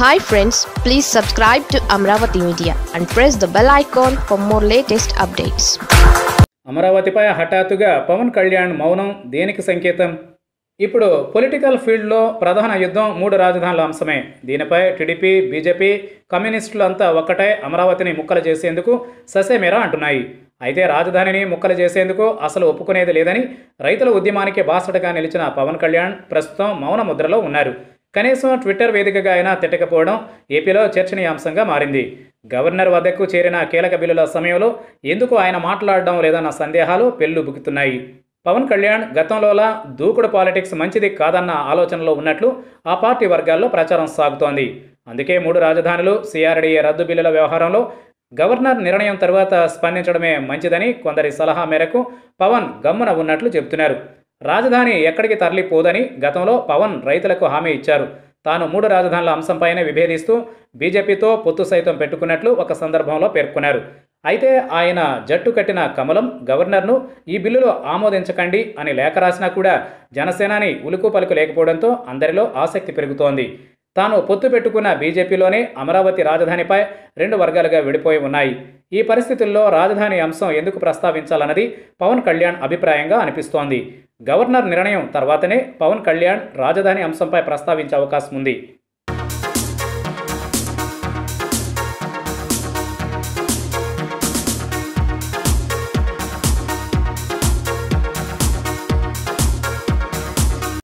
hi friends please subscribe to Amaravati media and press the bell icon for more latest updates అమరావతిపై హఠాత్తుగా పవన్ కళ్యాణ్ మౌనం దేనికి సంకేతం ఇప్పుడు పొలిటికల్ ఫీల్డ్లో ప్రధాన యుద్ధం మూడు రాజధానుల అంశమే దీనిపై టీడీపీ బీజేపీ కమ్యూనిస్టులు అంతా ఒక్కటే అమరావతిని ముక్కలు చేసేందుకు ససేమేరా అంటున్నాయి అయితే రాజధానిని ముక్కలు చేసేందుకు అసలు ఒప్పుకునేది లేదని రైతుల ఉద్యమానికి బాసటగా నిలిచిన పవన్ కళ్యాణ్ ప్రస్తుతం మౌన ముద్రలో ఉన్నారు కనీసం ట్విట్టర్ వేదికగా అయినా తిట్టకపోవడం ఏపీలో చర్చనీయాంశంగా మారింది గవర్నర్ వద్దకు చేరిన కీలక బిల్లుల సమయంలో ఎందుకు ఆయన మాట్లాడడం లేదన్న సందేహాలు పెళ్లుబుకుతున్నాయి పవన్ కళ్యాణ్ గతంలోలా దూకుడు పాలిటిక్స్ మంచిది కాదన్న ఆలోచనలో ఉన్నట్లు ఆ పార్టీ వర్గాల్లో ప్రచారం సాగుతోంది అందుకే మూడు రాజధానులు సిఆర్డీఏ రద్దు బిల్లుల వ్యవహారంలో గవర్నర్ నిర్ణయం తర్వాత స్పందించడమే మంచిదని కొందరి సలహా మేరకు పవన్ గమ్మున ఉన్నట్లు చెబుతున్నారు రాజధాని ఎక్కడికి తరలిపోదని గతంలో పవన్ రైతులకు హామీ ఇచ్చారు తాను మూడు రాజధానుల అంశంపైనే విభేదిస్తూ బీజేపీతో పొత్తు సైతం పెట్టుకున్నట్లు ఒక సందర్భంలో పేర్కొన్నారు అయితే ఆయన జట్టు కట్టిన కమలం గవర్నర్ను ఈ బిల్లులో ఆమోదించకండి అని లేఖ రాసినా కూడా జనసేనాని ఉలుకు పలుకు లేకపోవడంతో అందరిలో ఆసక్తి పెరుగుతోంది తాను పొత్తు పెట్టుకున్న బీజేపీలోనే అమరావతి రాజధానిపై రెండు వర్గాలుగా విడిపోయి ఉన్నాయి ఈ పరిస్థితుల్లో రాజధాని అంశం ఎందుకు ప్రస్తావించాలన్నది పవన్ కళ్యాణ్ అభిప్రాయంగా అనిపిస్తోంది గవర్నర్ నిర్ణయం తర్వాతనే పవన్ కళ్యాణ్ రాజధాని అంశంపై ప్రస్తావించే అవకాశం ఉంది